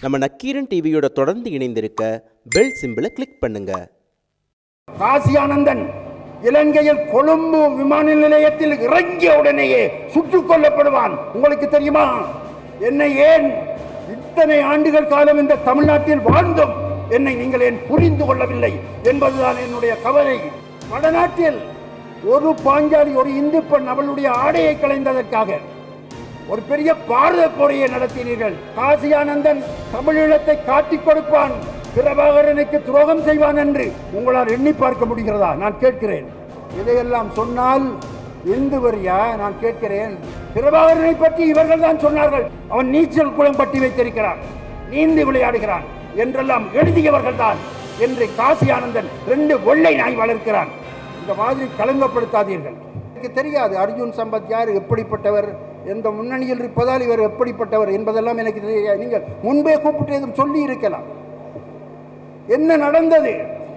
நம்ம நக்கீரன் டிவியோட தொடர்ந்து இணைந்திருக்க பெல் சிம்பிளை கிளிக் பண்ணுங்க காசியானந்தன் இலங்கையில் கொழும்பு விமான நிலையத்தில் இறங்கிய உடனேயே சுட்டுக் கொல்லப்படுவான் உங்களுக்கு தெரியுமா என்னை ஏன் இத்தனை ஆண்டுகள் காலம் இந்த தமிழ்நாட்டில் வாழ்ந்தும் என்னை நீங்கள் ஏன் புரிந்து கொள்ளவில்லை என்பதுதான் என்னுடைய கவலை வடநாட்டில் ஒரு பாஞ்சாலி ஒரு இந்து பெண் அவளுடைய ஆடையை களைந்ததற்காக ஒரு பெரிய பாரத போரையை நடத்தினீர்கள் காசியானந்தன் தமிழீழத்தை காட்டிக் கொடுப்பான் பிரபாகரனுக்கு துரோகம் செய்வான் என்று உங்களால் எண்ணி பார்க்க முடிகிறதா நான் கேட்கிறேன் இதையெல்லாம் சொன்னால் இந்து வரியா நான் கேட்கிறேன் பிரபாகரனை பற்றி இவர்கள் தான் சொன்னார்கள் அவன் நீச்சல் குளம் பட்டி வைத்திருக்கிறான் நீந்தி விளையாடுகிறான் என்றெல்லாம் எழுதியவர்கள் தான் என்று காசி ஆனந்தன் ரெண்டு வெள்ளை நாய் வளர்க்கிறான் இந்த மாதிரி கலங்கப்படுத்தாதீர்கள் எனக்கு தெரியாது அர்ஜுன் சம்பத் யார் எப்படிப்பட்டவர் எந்த முன்னணியில் இருப்பதால் இவர் எப்படிப்பட்டவர் என்பதெல்லாம் எனக்கு தெரியாது நீங்கள் முன்பே கூப்பிட்டு எதுவும் சொல்லி இருக்கலாம் என்ன நடந்தது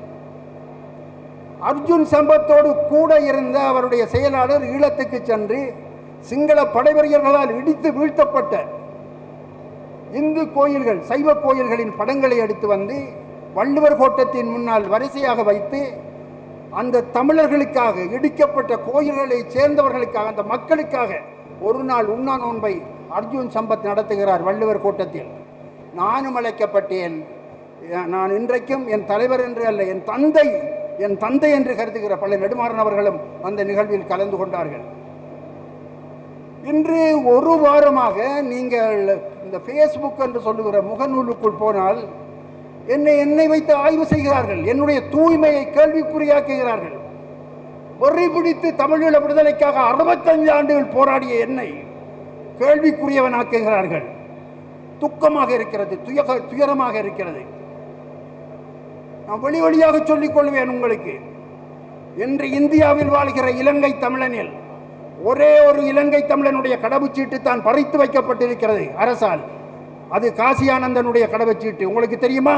அர்ஜுன் சம்பத்தோடு கூட இருந்த அவருடைய செயலாளர் ஈழத்துக்கு சென்று சிங்கள படைவீரர்களால் இடித்து வீழ்த்தப்பட்ட இந்து கோயில்கள் சைவ கோயில்களின் படங்களை எடுத்து வந்து வள்ளுவர் கோட்டத்தின் முன்னால் வரிசையாக வைத்து அந்த தமிழர்களுக்காக இடிக்கப்பட்ட கோயில்களை சேர்ந்தவர்களுக்காக அந்த மக்களுக்காக ஒரு நாள் உண்ணா நோன்பை அர்ஜுன் சம்பத் நடத்துகிறார் வள்ளுவர் கோட்டத்தில் நானும் அழைக்கப்பட்டேன் நான் இன்றைக்கும் என் தலைவர் என்று அல்ல என் தந்தை என் தந்தை என்று கருதுகிற பல நெடுமாறன் அவர்களும் அந்த நிகழ்வில் கலந்து கொண்டார்கள் இன்று ஒரு வாரமாக நீங்கள் இந்த ஃபேஸ்புக் என்று சொல்லுகிற முகநூலுக்குள் போனால் என்னை என்னை வைத்து ஆய்வு செய்கிறார்கள் என்னுடைய தூய்மையை கேள்விக்குறியாக்குகிறார்கள் வெறி பிடித்து தமிழீழ விடுதலைக்காக அறுபத்தஞ்சு ஆண்டுகள் போராடிய என்னை கேள்விக்குரியவனாக்குகிறார்கள் துக்கமாக இருக்கிறது துயக துயரமாக இருக்கிறது நான் வெளி வழியாக சொல்லிக் கொள்வேன் உங்களுக்கு இன்று இந்தியாவில் வாழ்கிற இலங்கை தமிழனில் ஒரே ஒரு இலங்கை தமிழனுடைய கடவுச்சீட்டு தான் பறித்து வைக்கப்பட்டிருக்கிறது அரசால் அது காசியானந்தனுடைய கடவுச்சீட்டு உங்களுக்கு தெரியுமா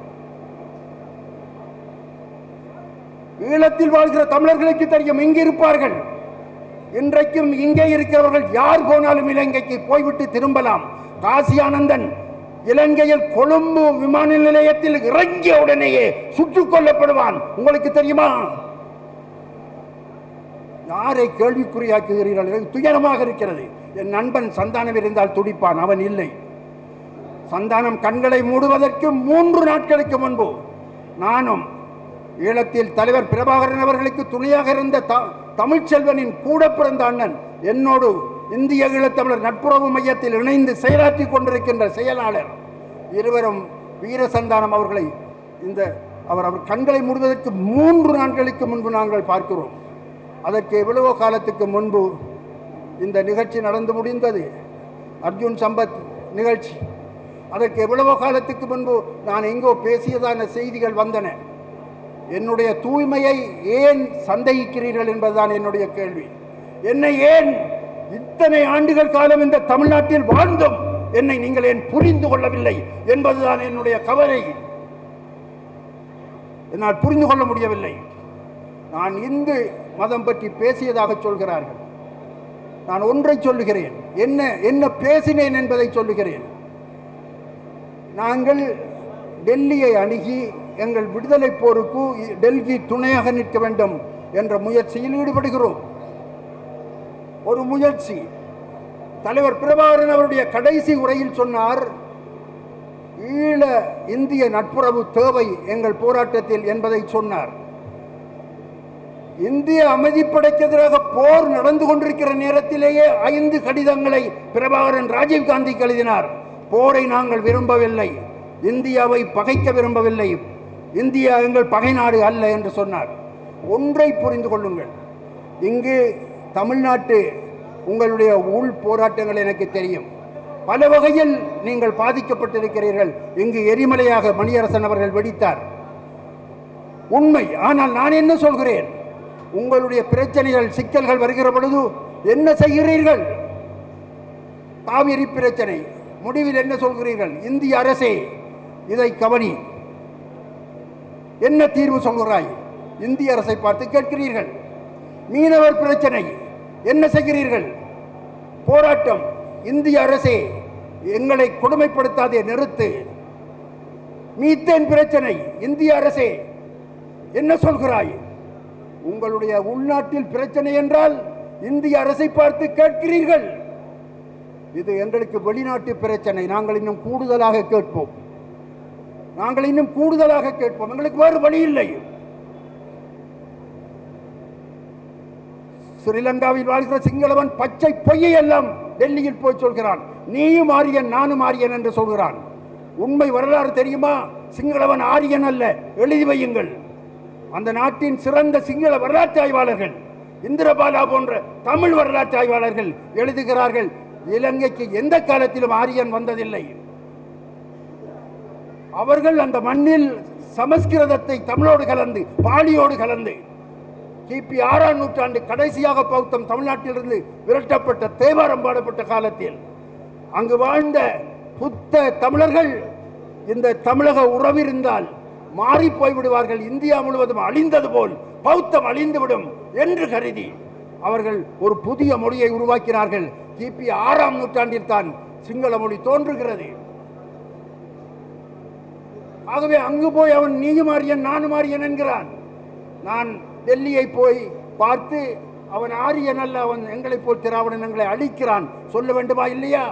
ஈழத்தில் வாழ்கிற தமிழர்களுக்கு தெரியும் இங்கு இருப்பார்கள் இன்றைக்கும் இங்கே இருக்கிறவர்கள் யார் போனாலும் இலங்கைக்கு போய்விட்டு திரும்பலாம் காசியானந்தன் இலங்கையில் கொழும்பு விமான நிலையத்தில் இறங்கிய உடனேயே சுட்டுக் கொல்லப்படுவான் உங்களுக்கு தெரியுமா யாரை கேள்விக்குறியாக்குகிறீர்கள் எனக்கு துயரமாக இருக்கிறது என் நண்பன் சந்தானம் இருந்தால் துடிப்பான் அவன் இல்லை சந்தானம் கண்களை மூடுவதற்கு மூன்று நாட்களுக்கு முன்பு நானும் ஈழத்தில் தலைவர் பிரபாகரன் அவர்களுக்கு துணையாக இருந்த த- தமிழ்ச்செல்வனின் கூட பிறந்த அண்ணன் என்னோடு இந்திய ஈழத்தமிழர் நட்புறவு மையத்தில் இணைந்து செயலாற்றி கொண்டிருக்கின்ற செயலாளர் இருவரும் வீரசந்தானம் அவர்களை இந்த அவர் அவர் கண்களை மூடுவதற்கு மூன்று நாட்களுக்கு முன்பு நாங்கள் பார்க்கிறோம் அதற்கு எவ்வளவோ காலத்துக்கு முன்பு இந்த நிகழ்ச்சி நடந்து முடிந்தது அர்ஜுன் சம்பத் நிகழ்ச்சி அதற்கு எவ்வளவோ காலத்துக்கு முன்பு நான் எங்கோ பேசியதான செய்திகள் வந்தன என்னுடைய தூய்மையை ஏன் சந்தேகிக்கிறீர்கள் என்பதுதான் என்னுடைய கேள்வி என்னை ஏன் இத்தனை ஆண்டுகள் காலம் இந்த தமிழ்நாட்டில் வாழ்ந்தும் என்னை நீங்கள் ஏன் புரிந்து கொள்ளவில்லை என்பதுதான் என்னுடைய கவலை என்னால் புரிந்து கொள்ள முடியவில்லை நான் இந்து மதம் பற்றி பேசியதாக சொல்கிறார்கள் நான் ஒன்றை சொல்லுகிறேன் என்ன என்ன பேசினேன் என்பதை சொல்லுகிறேன் நாங்கள் டெல்லியை அணுகி எங்கள் விடுதலை போருக்கு இ- டெல்லி துணையாக நிற்க வேண்டும் என்ற முயற்சியில் ஈடுபடுகிறோம் ஒரு முயற்சி தலைவர் பிரபாகரன் அவருடைய கடைசி உரையில் சொன்னார் ஈழ இந்திய நட்புறவு தேவை எங்கள் போராட்டத்தில் என்பதை சொன்னார் இந்திய அமைதிப்படைக்கு எதிராக போர் நடந்து கொண்டிருக்கிற நேரத்திலேயே ஐந்து கடிதங்களை பிரபாகரன் ராஜீவ்காந்திக்கு எழுதினார் போரை நாங்கள் விரும்பவில்லை இந்தியாவை பகைக்க விரும்பவில்லை இந்தியா எங்கள் பகை நாடு அல்ல என்று சொன்னார் ஒன்றை புரிந்து கொள்ளுங்கள் இங்கு தமிழ்நாட்டு உங்களுடைய உள் போராட்டங்கள் எனக்கு தெரியும் பல வகையில் நீங்கள் பாதிக்கப்பட்டிருக்கிறீர்கள் இங்கு எரிமலையாக மணியரசன் அவர்கள் வெடித்தார் உண்மை ஆனால் நான் என்ன சொல்கிறேன் உங்களுடைய பிரச்சனைகள் சிக்கல்கள் வருகிற பொழுது என்ன செய்கிறீர்கள் காவிரி பிரச்சனை முடிவில் என்ன சொல்கிறீர்கள் இந்திய அரசே இதை கவனி என்ன தீர்வு சொல்கிறாய் இந்திய அரசை பார்த்து கேட்கிறீர்கள் மீனவர் பிரச்சனை என்ன செய்கிறீர்கள் போராட்டம் இந்திய அரசே எங்களை கொடுமைப்படுத்தாதே நிறுத்து மீத்தேன் பிரச்சனை இந்திய அரசே என்ன சொல்கிறாய் உங்களுடைய உள்நாட்டில் பிரச்சனை என்றால் இந்திய அரசை பார்த்து கேட்கிறீர்கள் இது எங்களுக்கு வெளிநாட்டு பிரச்சனை நாங்கள் இன்னும் கூடுதலாக கேட்போம் நாங்கள் இன்னும் கூடுதலாக கேட்போம் எங்களுக்கு வேறு வழி இல்லை ஸ்ரீலங்காவில் வாழ்கிற சிங்களவன் பச்சை பொய்யை எல்லாம் டெல்லியில் போய் சொல்கிறான் நீயும் ஆரியன் நானும் ஆரியன் என்று சொல்கிறான் உண்மை வரலாறு தெரியுமா சிங்களவன் ஆரியன் அல்ல எழுதி வையுங்கள் அந்த நாட்டின் சிறந்த சிங்கள வரலாற்று ஆய்வாளர்கள் இந்திரபாலா போன்ற தமிழ் வரலாற்று ஆய்வாளர்கள் எழுதுகிறார்கள் இலங்கைக்கு எந்த காலத்திலும் ஆரியன் வந்ததில்லை அவர்கள் அந்த மண்ணில் சமஸ்கிருதத்தை தமிழோடு கலந்து பாலியோடு கலந்து கிபி ஆறாம் நூற்றாண்டு கடைசியாக பௌத்தம் தமிழ்நாட்டிலிருந்து விரட்டப்பட்ட தேவாரம் பாடப்பட்ட காலத்தில் அங்கு வாழ்ந்த புத்த தமிழர்கள் இந்த தமிழக உறவிருந்தால் மாறி போய்விடுவார்கள் இந்தியா முழுவதும் அழிந்தது போல் பௌத்தம் அழிந்துவிடும் என்று கருதி அவர்கள் ஒரு புதிய மொழியை உருவாக்கினார்கள் கிபி ஆறாம் நூற்றாண்டில் தான் சிங்கள மொழி தோன்றுகிறது ஆகவே அங்கு போய் அவன் நீயும் ஆரியன் நானும் ஆரியன் என்கிறான் நான் டெல்லியை போய் பார்த்து அவன் ஆரியன் அல்ல அவன் எங்களை போல் திராவிடன் எங்களை அழிக்கிறான் சொல்ல வேண்டுமா இல்லையா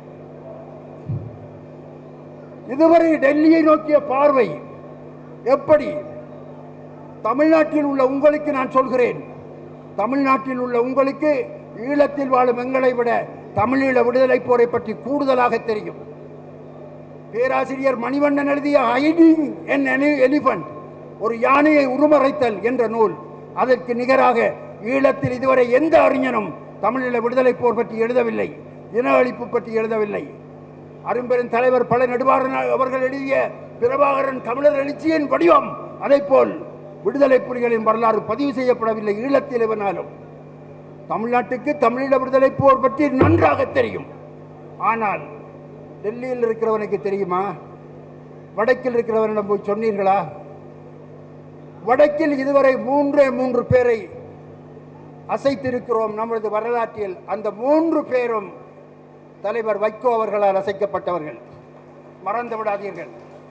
இதுவரை டெல்லியை நோக்கிய பார்வை எப்படி தமிழ்நாட்டில் உள்ள உங்களுக்கு நான் சொல்கிறேன் தமிழ்நாட்டில் உள்ள உங்களுக்கு ஈழத்தில் வாழும் எங்களை விட தமிழீழ விடுதலை போரை பற்றி கூடுதலாக தெரியும் பேராசிரியர் மணிவண்ணன் எழுதிய ஹைடிங் என் எலிபண்ட் ஒரு யானையை உருமறைத்தல் என்ற நூல் அதற்கு நிகராக ஈழத்தில் இதுவரை எந்த அறிஞனும் தமிழீழ விடுதலை போர் பற்றி எழுதவில்லை இன அழிப்பு பற்றி எழுதவில்லை அரும்பெரும் தலைவர் பல நெடுவாரன் அவர்கள் எழுதிய பிரபாகரன் தமிழர் எழுச்சியின் வடிவம் அதைப்போல் விடுதலை புலிகளின் வரலாறு பதிவு செய்யப்படவில்லை ஈழத்தில் எவனாலும் தமிழ்நாட்டுக்கு தமிழீழ விடுதலை போர் பற்றி நன்றாக தெரியும் ஆனால் டெல்லியில் இருக்கிறவனுக்கு தெரியுமா வடக்கில் இருக்கிறவனிடம் போய் சொன்னீர்களா வடக்கில் இதுவரை மூன்றே மூன்று பேரை அசைத்திருக்கிறோம் நமது வரலாற்றில் அந்த மூன்று பேரும் தலைவர் வைகோ அவர்களால் அசைக்கப்பட்டவர்கள் மறந்து விடாதீர்கள்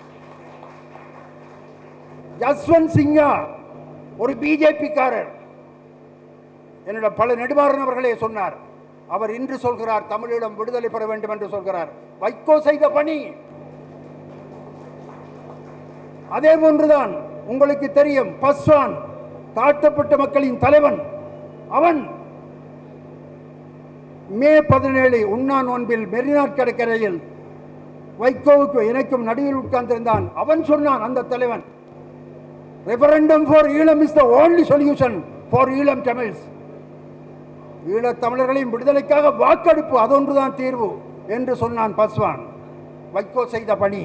ஜஸ்வந்த் சிங்கா ஒரு பிஜேபிக்காரர் என்னிடம் பல நெடுமாறன் அவர்களே சொன்னார் அவர் இன்று சொல்கிறார் தமிழீழம் விடுதலை பெற வேண்டும் என்று சொல்கிறார் வைகோ செய்த பணி அதே போன்றுதான் உங்களுக்கு தெரியும் பஸ்வான் தாழ்த்தப்பட்ட மக்களின் தலைவன் அவன் மே பதினேழு உண்ணா நோன்பில் மெரினா கடற்கரையில் வைகோவுக்கு எனக்கும் நடுவில் உட்கார்ந்திருந்தான் அவன் சொன்னான் அந்த தலைவன் referendum for Eelam is the only solution for Eelam Tamils ஈழத் தமிழர்களின் விடுதலைக்காக வாக்கெடுப்பு அதொன்றுதான் தீர்வு என்று சொன்னான் பஸ்வான் வைகோ செய்த பணி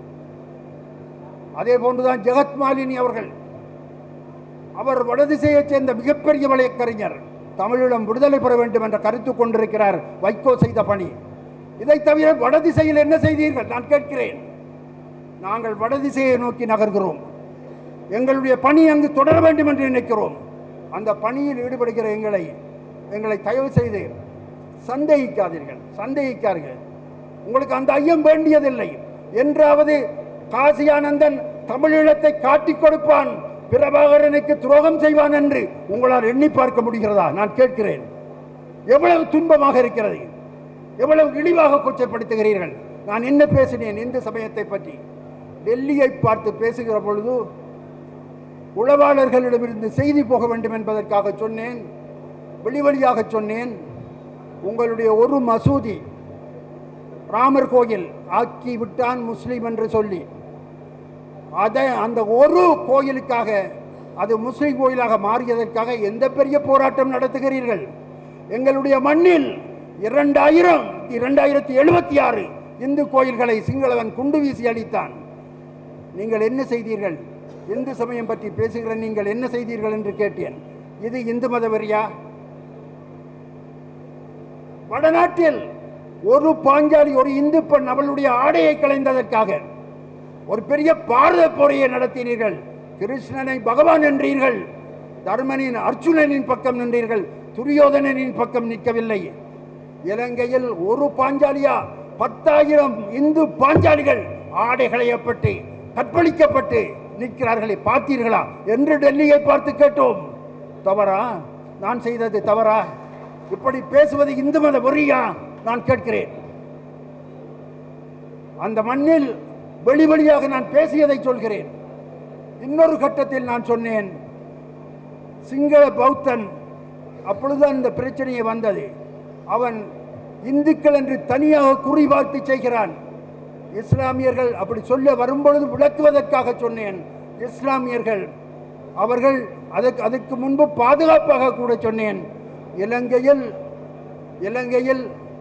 அதே போன்றுதான் ஜெகத் மாலினி அவர்கள் அவர் வடதிசையைச் சேர்ந்த மிகப்பெரிய வழக்கறிஞர் தமிழீழம் விடுதலை பெற வேண்டும் என்ற கருத்து கொண்டிருக்கிறார் வைகோ செய்த பணி இதை தவிர வடதிசையில் என்ன செய்தீர்கள் நான் கேட்கிறேன் நாங்கள் வடதிசையை நோக்கி நகர்கிறோம் எங்களுடைய பணி அங்கு தொடர வேண்டும் என்று நினைக்கிறோம் அந்த பணியில் ஈடுபடுகிற எங்களை எங்களை தயவு செய்து சந்தேகிக்காதீர்கள் சந்தேகிக்கார்கள் உங்களுக்கு அந்த ஐயம் வேண்டியதில்லை என்றாவது காசியானந்தன் தமிழீழத்தை காட்டிக் கொடுப்பான் பிரபாகரனுக்கு துரோகம் செய்வான் என்று உங்களால் எண்ணி பார்க்க முடிகிறதா நான் கேட்கிறேன் எவ்வளவு துன்பமாக இருக்கிறது எவ்வளவு இழிவாக கொச்சைப்படுத்துகிறீர்கள் நான் என்ன பேசினேன் இந்த சமயத்தை பற்றி டெல்லியை பார்த்து பேசுகிற பொழுது உளவாளர்களிடமிருந்து செய்தி போக வேண்டும் என்பதற்காக சொன்னேன் வெளி வழியாக சொன்னேன் உங்களுடைய ஒரு மசூதி ராமர் கோயில் ஆக்கி விட்டான் முஸ்லீம் என்று சொல்லி அதை அந்த ஒரு கோயிலுக்காக அது முஸ்லீம் கோயிலாக மாறியதற்காக எந்த பெரிய போராட்டம் நடத்துகிறீர்கள் எங்களுடைய மண்ணில் இரண்டாயிரம் இரண்டாயிரத்தி எழுபத்தி ஆறு இந்து கோயில்களை சிங்களவன் குண்டு வீசி அளித்தான் நீங்கள் என்ன செய்தீர்கள் இந்து சமயம் பற்றி பேசுகிற நீங்கள் என்ன செய்தீர்கள் என்று கேட்டேன் இது இந்து மத வெறியா வடநாட்டில் ஒரு பாஞ்சாலி ஒரு இந்து பெண் அவளுடைய ஆடையை களைந்ததற்காக ஒரு பெரிய பாரத போரையை நடத்தினீர்கள் கிருஷ்ணனை பகவான் என்றீர்கள் தர்மனின் அர்ஜுனனின் பக்கம் நின்றீர்கள் துரியோதனனின் பக்கம் நிற்கவில்லை இலங்கையில் ஒரு பாஞ்சாலியா பத்தாயிரம் இந்து பாஞ்சாலிகள் ஆடை களையப்பட்டு கற்பழிக்கப்பட்டு நிற்கிறார்களே பார்த்தீர்களா என்று டெல்லியை பார்த்து கேட்டோம் தவறா நான் செய்தது தவறா இப்படி பேசுவது இந்து மத வெறியா நான் கேட்கிறேன் அந்த மண்ணில் வெளி வழியாக நான் பேசியதை சொல்கிறேன் இன்னொரு கட்டத்தில் நான் சொன்னேன் சிங்கள பௌத்தன் அப்பொழுதுதான் இந்த பிரச்சனையை வந்தது அவன் இந்துக்கள் என்று தனியாக குறிபார்த்து செய்கிறான் இஸ்லாமியர்கள் அப்படி சொல்ல வரும்பொழுது விளக்குவதற்காக சொன்னேன் இஸ்லாமியர்கள் அவர்கள் அதுக்கு அதுக்கு முன்பு பாதுகாப்பாக கூட சொன்னேன் இலங்கையில் இலங்கையில்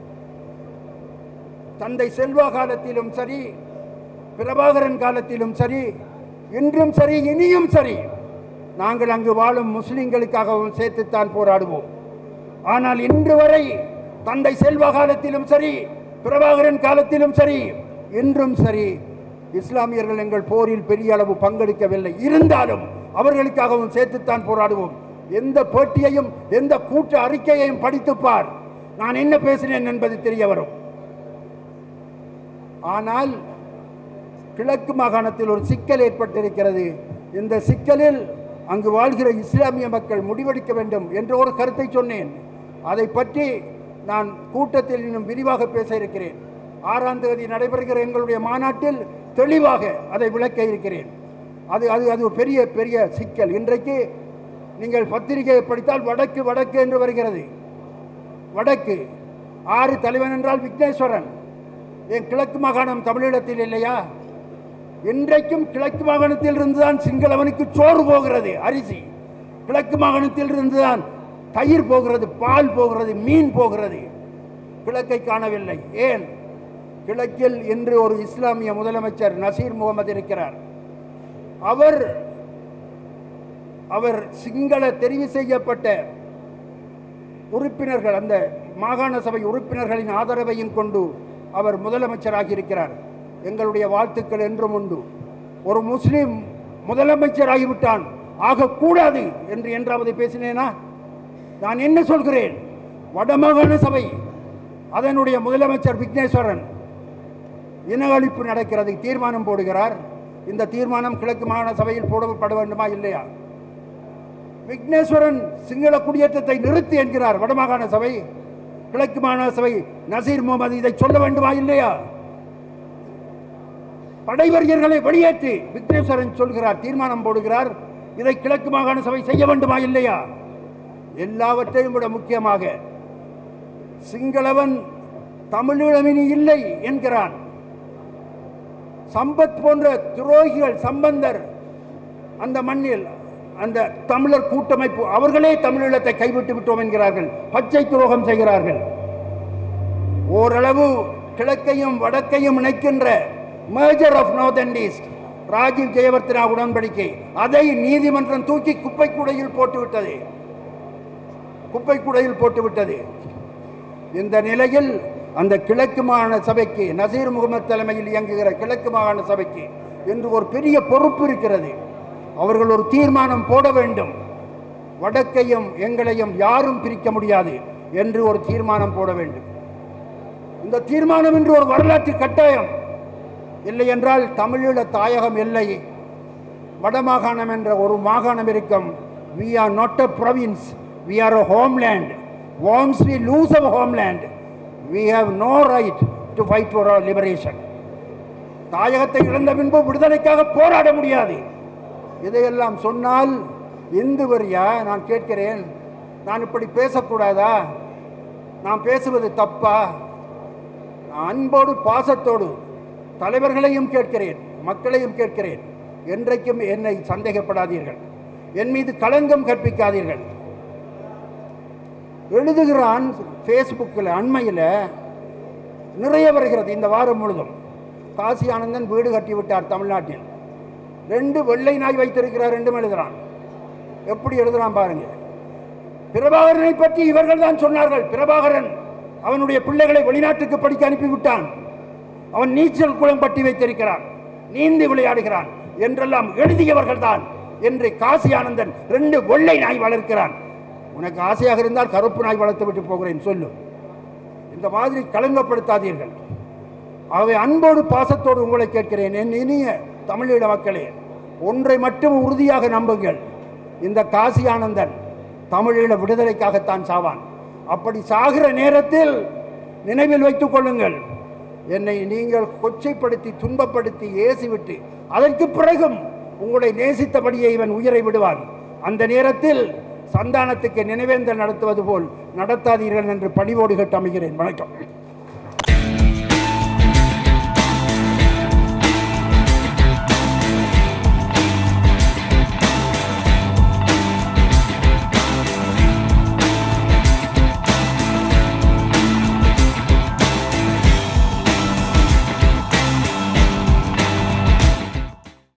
தந்தை செல்வா காலத்திலும் சரி பிரபாகரன் காலத்திலும் சரி இன்றும் சரி இனியும் சரி நாங்கள் அங்கு வாழும் முஸ்லிம்களுக்காகவும் சேர்த்துத்தான் போராடுவோம் ஆனால் இன்று வரை தந்தை செல்வா காலத்திலும் சரி பிரபாகரன் காலத்திலும் சரி இன்றும் சரி இஸ்லாமியர்கள் எங்கள் போரில் பெரிய அளவு பங்கெடுக்கவில்லை இருந்தாலும் அவர்களுக்காகவும் சேர்த்துத்தான் போராடுவோம் எந்த பேட்டியையும் எந்த கூட்ட அறிக்கையையும் படித்துப் பார் நான் என்ன பேசினேன் என்பது தெரிய வரும் ஆனால் கிழக்கு மாகாணத்தில் ஒரு சிக்கல் ஏற்பட்டிருக்கிறது இந்த சிக்கலில் அங்கு வாழ்கிற இஸ்லாமிய மக்கள் முடிவெடுக்க வேண்டும் என்ற ஒரு கருத்தை சொன்னேன் அதை பற்றி நான் கூட்டத்தில் இன்னும் விரிவாக பேச இருக்கிறேன் ஆறாம் தேதி நடைபெறுகிற எங்களுடைய மாநாட்டில் தெளிவாக அதை விளக்க இருக்கிறேன் அது அது அது ஒரு பெரிய பெரிய சிக்கல் இன்றைக்கு நீங்கள் பத்திரிகையை படித்தால் வடக்கு வடக்கு என்று வருகிறது வடக்கு ஆறு தலைவன் என்றால் விக்னேஸ்வரன் என் கிழக்கு மாகாணம் தமிழீழத்தில் இல்லையா இன்றைக்கும் கிழக்கு மாகாணத்தில் இருந்துதான் சிங்களவனுக்கு சோறு போகிறது அரிசி கிழக்கு மாகாணத்தில் இருந்துதான் தயிர் போகிறது பால் போகிறது மீன் போகிறது கிழக்கை காணவில்லை ஏன் கிழக்கில் இன்று ஒரு இஸ்லாமிய முதலமைச்சர் நசீர் முகமது இருக்கிறார் அவர் அவர் சிங்கள தெரிவு செய்யப்பட்ட உறுப்பினர்கள் அந்த மாகாண சபை உறுப்பினர்களின் ஆதரவையும் கொண்டு அவர் முதலமைச்சராகி இருக்கிறார் எங்களுடைய வாழ்த்துக்கள் என்றும் உண்டு ஒரு முஸ்லிம் முதலமைச்சராகிவிட்டான் ஆகக்கூடாது என்று என்றாவது பேசினேனா நான் என்ன சொல்கிறேன் வடமாகாண சபை அதனுடைய முதலமைச்சர் விக்னேஸ்வரன் இன அழிப்பு நடக்கிறது தீர்மானம் போடுகிறார் இந்த தீர்மானம் கிழக்கு மாகாண சபையில் போடப்பட வேண்டுமா இல்லையா விக்னேஸ்வரன் சிங்கள குடியேற்றத்தை நிறுத்தி என்கிறார் வடமாகாண சபை கிழக்கு மாகாண சபை நசீர் முகமது இதை சொல்ல வேண்டுமா இல்லையா படைவரியர்களை வெளியேற்றி விக்னேஸ்வரன் சொல்கிறார் தீர்மானம் போடுகிறார் இதை கிழக்கு மாகாண சபை செய்ய வேண்டுமா இல்லையா எல்லாவற்றையும் விட முக்கியமாக சிங்களவன் தமிழீழமினி இல்லை என்கிறான் சம்பத் போன்ற துரோகிகள் சம்பந்தர் அந்த மண்ணில் அந்த தமிழர் கூட்டமைப்பு அவர்களே தமிழீழத்தை கைவிட்டு விட்டோம் என்கிறார்கள் பச்சை துரோகம் செய்கிறார்கள் ஓரளவு கிழக்கையும் வடக்கையும் இணைக்கின்ற merger of north east Rajiv Jayewardene உடன்படிக்கை அதை நீதிமன்றம் தூக்கி குப்பை கூடையில் போட்டுவிட்டது குப்பை கூடையில் போட்டுவிட்டது இந்த நிலையில் அந்த கிழக்கு மாகாண சபைக்கு நசீர் முகமது தலைமையில் இயங்குகிற கிழக்கு மாகாண சபைக்கு என்று ஒரு பெரிய பொறுப்பு இருக்கிறது அவர்கள் ஒரு தீர்மானம் போட வேண்டும் வடக்கையும் எங்களையும் யாரும் பிரிக்க முடியாது என்று ஒரு தீர்மானம் போட வேண்டும் இந்த தீர்மானம் என்று ஒரு வரலாற்று கட்டாயம் இல்லை என்றால் தமிழீழ தாயகம் இல்லை வடமாகாணம் என்ற ஒரு மாகாணம் இருக்கும் we are not a province we are a homeland once we lose our homeland we have no right to fight for our liberation தாயகத்தை இழந்த பின்பு விடுதலைக்காக போராட முடியாது இதையெல்லாம் சொன்னால் இந்து வரியா நான் கேட்கிறேன் நான் இப்படி பேசக்கூடாதா நான் பேசுவது தப்பா நான் அன்போடு பாசத்தோடு தலைவர்களையும் கேட்கிறேன் மக்களையும் கேட்கிறேன் என்றைக்கும் என்னை சந்தேகப்படாதீர்கள் என் மீது களங்கம் கற்பிக்காதீர்கள் எழுதுகிறான் ஃபேஸ்புக்கில் அண்மையில் நிறைய வருகிறது இந்த வாரம் முழுதும் காசி ஆனந்தன் வீடு கட்டிவிட்டார் தமிழ்நாட்டில் ரெண்டு வெள்ளை நாய் வைத்திருக்கிறார் ரெண்டும் எழுதுகிறான் எப்படி எழுதுறான் பாருங்க பிரபாகரனை பற்றி இவர்கள் தான் சொன்னார்கள் பிரபாகரன் அவனுடைய பிள்ளைகளை வெளிநாட்டுக்கு படிக்க அனுப்பிவிட்டான் அவன் நீச்சல் குளம் பட்டி வைத்திருக்கிறான் நீந்தி விளையாடுகிறான் என்றெல்லாம் எழுதியவர்கள் தான் என்று காசி ஆனந்தன் ரெண்டு வெள்ளை நாய் வளர்க்கிறான் உனக்கு ஆசையாக இருந்தால் கருப்பு நாய் வளர்த்து விட்டு போகிறேன் சொல்லு இந்த மாதிரி களங்கப்படுத்தாதீர்கள் ஆகவே அன்போடு பாசத்தோடு உங்களை கேட்கிறேன் என் இனிய தமிழீழ மக்களே ஒன்றை மட்டும் உறுதியாக நம்புங்கள் இந்த காசி ஆனந்தன் தமிழீழ விடுதலைக்காகத்தான் சாவான் அப்படி சாகிற நேரத்தில் நினைவில் வைத்துக் கொள்ளுங்கள் என்னை நீங்கள் கொச்சைப்படுத்தி துன்பப்படுத்தி ஏசிவிட்டு அதற்கு பிறகும் உங்களை நேசித்தபடியே இவன் உயிரை விடுவான் அந்த நேரத்தில் சந்தானத்துக்கு நினைவேந்தல் நடத்துவது போல் நடத்தாதீர்கள் என்று பணிவோடு கேட்டு அமைகிறேன் வணக்கம்